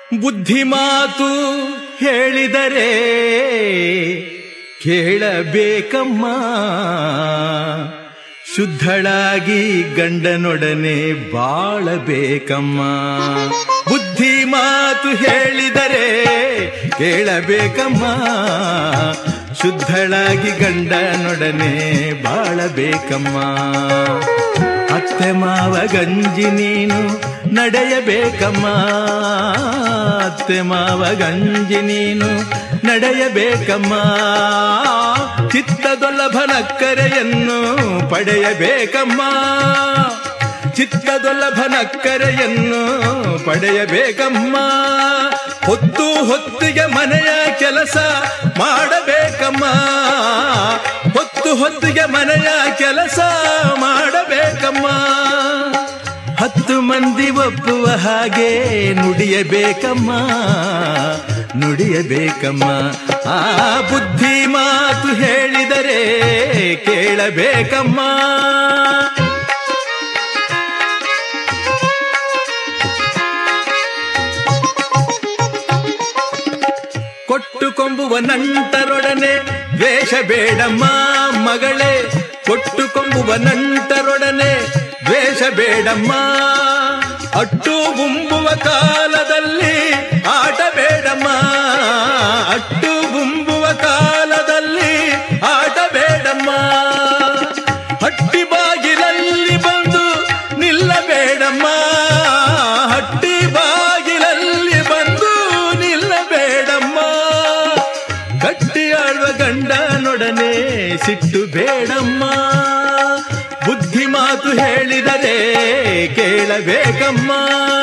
ಬುದ್ಧಿ ಮಾತು ಹೇಳಿದರೆ ಕೇಳಬೇಕಮ್ಮ ಶುದ್ಧಳಾಗಿ ಗಂಡನೊಡನೆ ಬಾಳಬೇಕಮ್ಮ ಬುದ್ಧಿ ಮಾತು ಹೇಳಿದರೆ ಕೇಳಬೇಕಮ್ಮ ಶುದ್ಧಳಾಗಿ ಗಂಡನೊಡನೆ ಬಾಳಬೇಕಮ್ಮ ಅತ್ತೆ ಮಾವ ಗಂಜಿ ನೀನು ನಡೆಯಬೇಕಮ್ಮ ಅತ್ತೆ ಮಾವ ಗಂಜಿ ನೀನು ನಡೆಯಬೇಕಮ್ಮ ಚಿತ್ತದೊಲ್ಲಭನಕ್ಕರೆಯನ್ನು ಪಡೆಯಬೇಕಮ್ಮ ಚಿತ್ತದೊಲ್ಲಭನಕ್ಕರೆಯನ್ನು ಪಡೆಯಬೇಕಮ್ಮ ಹೊತ್ತು ಹೊತ್ತಿಗೆ ಮನೆಯ ಕೆಲಸ ಮಾಡಬೇಕಮ್ಮ ಹೊತ್ತು ಹೊತ್ತಿಗೆ ಮನೆಯ ಕೆಲಸ ಮಾಡಬೇಕಮ್ಮ ಹತ್ತು ಮಂದಿ ಒಪ್ಪುವ ಹಾಗೆ ನುಡಿಯಬೇಕಮ್ಮ ನುಡಿಯಬೇಕಮ್ಮ ಆ ಬುದ್ಧಿ ಮಾತು ಹೇಳಿದರೆ ಕೇಳಬೇಕಮ್ಮ ಕೊಟ್ಟು ಕೊಂಬುವ ನಂಟರೊಡನೆ ದ್ವೇಷ ಬೇಡಮ್ಮ ಮಗಳೇ ಕೊಟ್ಟು ಕೊಂಬುವ ನಂಟರೊಡನೆ ದ್ವೇಷ ಬೇಡಮ್ಮ ಅಟ್ಟು ಬುಂಬುವ ಕಾಲದಲ್ಲಿ ಆಟ ಬೇಡಮ್ಮ ಅಟ್ಟು ಬುಂಬುವ ಕಾಲದಲ್ಲಿ ಆಟ ಬೇಡಮ್ಮ ಹಟ್ಟಿ ಬಾಗಿಲಲ್ಲಿ ಬಂದು ನಿಲ್ಲಬೇಡಮ್ಮ ಹಟ್ಟಿ ಬಾಗಿಲಲ್ಲಿ ಬಂದು ನಿಲ್ಲಬೇಡಮ್ಮ ಗಟ್ಟಿ ಆಳುವ ಗಂಡನೊಡನೆ ಸಿಟ್ಟು ಬೇಡಮ್ಮ ಬುದ್ಧಿ ಮಾತು ಹೇಳಿದರೆ ಕೇಳಬೇಕಮ್ಮ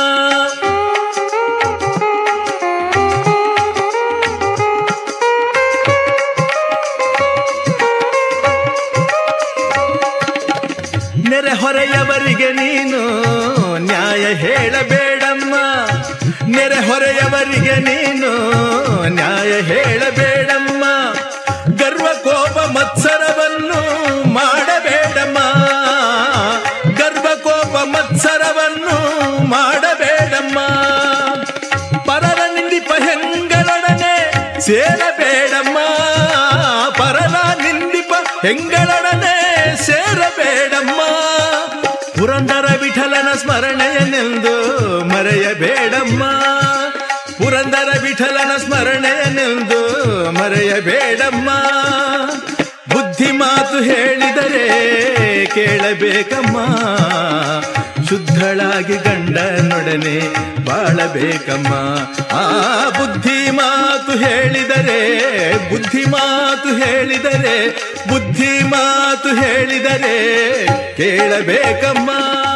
ನೆರೆಹೊರೆಯವರಿಗೆ ನೀನು ನ್ಯಾಯ ಹೇಳಬೇಡಮ್ಮ ನೆರೆಹೊರೆಯವರಿಗೆ ನೀನು ನ್ಯಾಯ ಹೇಳಬೇಡಮ್ಮ ಗರ್ವ ಕೋಪ ಮತ್ಸರವನ್ನು ಮಾಡಬೇಡಮ್ಮ ಗರ್ವ ಕೋಪ ಮತ್ಸರವನ್ನು ಮಾಡಬೇಡಮ್ಮ ಪರರ ನಿಂದಿಪ ಹೆಂಗಳೊಡನೆ ಸೇರಬೇಡಮ್ಮ ಪರರ ನಿಂದಿಪ ಹೆಂಗಳೊಡನೆ ಸೇರಬೇಡಮ್ಮ ಪುರಂದರ ವಿಠಲನ ಸ್ಮರಣೆಯನೆಂದು ಮರೆಯಬೇಡಮ್ಮ ಪುರಂದರ ವಿಠಲನ ಸ್ಮರಣೆಯನೆಂದು ಮರೆಯಬೇಡಮ್ಮ ಬುದ್ಧಿ ಮಾತು ಹೇಳಿದರೆ ಕೇಳಬೇಕಮ್ಮ ಶುದ್ಧಳಾಗಿ ಗಂಡನೊಡನೆ ಬಾಳಬೇಕಮ್ಮ ಆ ಬುದ್ಧಿ ಮಾತು ಹೇಳಿದರೆ ಬುದ್ಧಿ ಮಾತು ಹೇಳಿದರೆ ಬುದ್ಧಿ ಮಾತು ಹೇಳಿದರೆ ಕೇಳಬೇಕಮ್ಮ